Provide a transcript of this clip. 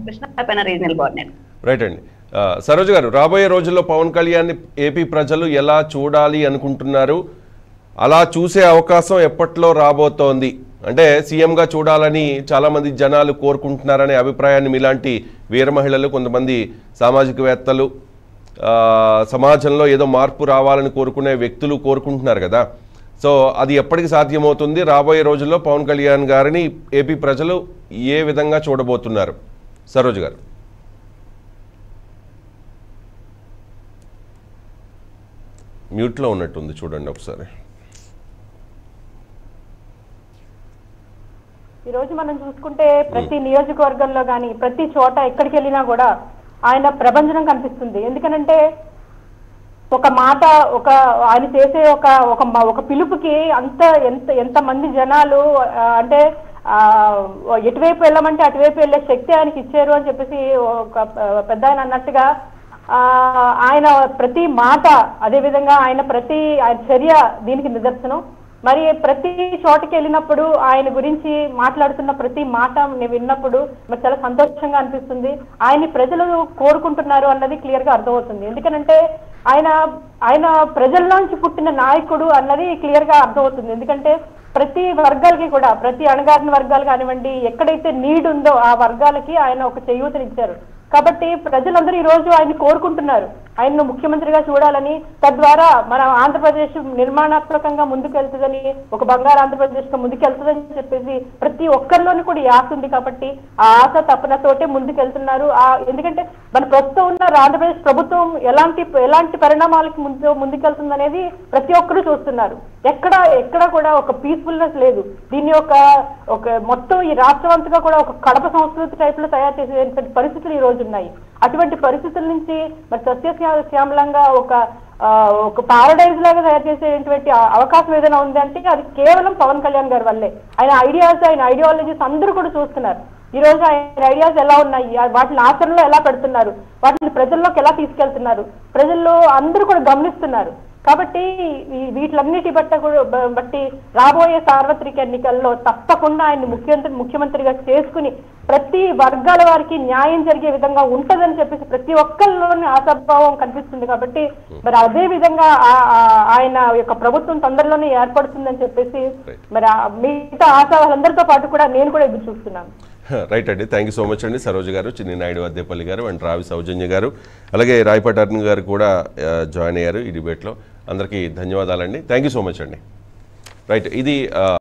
కృష్ణ పైన regional coordinator right అండి ఆ, సరోజ్ గారు రాబోయే రోజుల్లో పవన్ కళ్యాణ్ ఏపీ ప్రజలు ఎలా చూడాలి అనుకుంటున్నారు అలా చూసే అవకాశం ఎప్పట్లో రాబోతోంది అంటే సీఎంగా చూడాలని చాలామంది జనాలు కోరుకుంటున్నారనే అభిప్రాయాన్ని మీలాంటి వీర మహిళలు కొంతమంది సామాజికవేత్తలు ఆ, సమాజంలో ఏదో మార్పు రావాలని కోరుకునే వ్యక్తులు కోరుకుంటున్నారు కదా సో అది ఎప్పటికి సాధ్యమవుతుంది రాబోయే రోజుల్లో పవన్ కళ్యాణ్ గారిని ఏపీ ప్రజలు ఏ విధంగా చూడబోతున్నారు సరోజ్ గారు మ్యూట్లో ఉన్నట్టుంది చూడండి ఒకసారి ఈ రోజు మనం చూసుకుంటే ప్రతి నియోజకవర్గంలో కానీ ప్రతి చోట ఎక్కడికి వెళ్ళినా కూడా ఆయన ప్రభంజనం కనిపిస్తుంది ఎందుకనంటే ఒక మాట ఒక ఆయన చేసే ఒక ఒక మ- ఒక పిలుపుకి అంత ఎంత ఎంత మంది జనాలు ఆ, అంటే ఆ, ఎటువైపు వెళ్ళమంటే అటువైపు వెళ్ళే శక్తి ఆయనకి ఇచ్చారు అని చెప్పేసి ఒక పెద్ద ఆయన అన్నట్టుగా ఆ, ఆయన ప్రతి మాట అదే విధంగా ఆయన ప్రతి ఆయన చర్య దీనికి నిదర్శనం మరి ప్రతి చోటకి వెళ్ళినప్పుడు ఆయన గురించి మాట్లాడుతున్న ప్రతి మాట నేను విన్నప్పుడు మరి చాలా సంతోషంగా అనిపిస్తుంది ఆయన్ని ప్రజలు కోరుకుంటున్నారు అన్నది క్లియర్ గా అర్థమవుతుంది ఎందుకనంటే ఆయన ఆయన ప్రజల్లోంచి పుట్టిన నాయకుడు అన్నది క్లియర్ గా అర్థమవుతుంది ఎందుకంటే ప్రతి వర్గాలకి కూడా ప్రతి అణగారిన వర్గాలు కానివ్వండి ఎక్కడైతే నీడ్ ఉందో ఆ వర్గాలకి ఆయన ఒక చేయూతనిచ్చారు కాబట్టి ప్రజలందరూ ఈ రోజు ఆయన కోరుకుంటున్నారు ఆయన్ను ముఖ్యమంత్రిగా చూడాలని తద్వారా మన ఆంధ్రప్రదేశ్ నిర్మాణాత్మకంగా ముందుకెళ్తుందని ఒక బంగారు ఆంధ్రప్రదేశ్ గా ముందుకెళ్తుందని చెప్పేసి ప్రతి ఒక్కరిలోనూ కూడా ఈ ఆశ ఉంది కాబట్టి ఆ ఆశ తపనతోటే ముందుకెళ్తున్నారు ఆ ఎందుకంటే మన ప్రస్తుతం ఉన్న ఆంధ్రప్రదేశ్ ప్రభుత్వం ఎలాంటి ఎలాంటి పరిణామాలకు ముందు ముందుకెళ్తుంది అనేది ప్రతి ఒక్కరూ చూస్తున్నారు ఎక్కడ ఎక్కడ కూడా ఒక పీస్ఫుల్నెస్ లేదు దీన్ని ఒక ఒక మొత్తం ఈ రాష్ట్రం అంతగా కూడా ఒక కడప సంస్కృతి టైప్ లో తయారు చేసే పరిస్థితులు ఈ రోజు ఉన్నాయి అటువంటి పరిస్థితుల నుంచి మరి సస్యశ్యా- శ్యామలంగా ఒక ఆ, ఒక పారడైజ్ లాగా తయారు చేసేటువంటి ఆ- అవకాశం ఏదైనా ఉంది అంటే అది కేవలం పవన్ కళ్యాణ్ గారి వల్లే ఆయన ఐడియాస్ ఆయన ఐడియాలజీస్ అందరూ కూడా చూస్తున్నారు ఈ రోజు ఆయన ఐడియాస్ ఎలా ఉన్నాయి ఆ వాటిని ఆచరణలో ఎలా పెడుతున్నారు వాటిని ప్రజల్లోకి ఎలా తీసుకెళ్తున్నారు ప్రజల్లో అందరూ కూడా గమనిస్తున్నారు కాబట్టి ఈ వీటిలన్నిటి బట్ట కూడా బ- బట్టి రాబోయే సార్వత్రిక ఎన్నికల్లో తప్పకుండా ఆయన ముఖ్యమంత్రి ముఖ్యమంత్రిగా చేసుకుని ప్రతి వర్గాల వారికి న్యాయం జరిగే విధంగా ఉంటదని చెప్పేసి ప్రతి ఒక్కరిలోని ఆశాభావం కనిపిస్తుంది కాబట్టి మరి అదే విధంగా ఆ- ఆ- ఆయన యొక్క ప్రభుత్వం తొందరలోనే ఏర్పడుతుందని చెప్పేసి మరి ఆ మిగతా ఆశా వాళ్ళందరితో పాటు కూడా నేను కూడా ఎదురు చూస్తున్నాను రైట్ అండి థ్యాంక్ యూ సో మచ్ అండి సరోజ్ గారు చిన్ని నాయుడు అద్దేపల్లి గారు అండ్ రావి సౌజన్య గారు అలాగే రాయపాటి అరుణ్ గారు కూడా ఆ, జాయిన్ అయ్యారు ఈ డిబేట్లో అందరికీ ధన్యవాదాలండి థ్యాంక్ యూ సో మచ్ అండి రైట్ ఇది ఆ,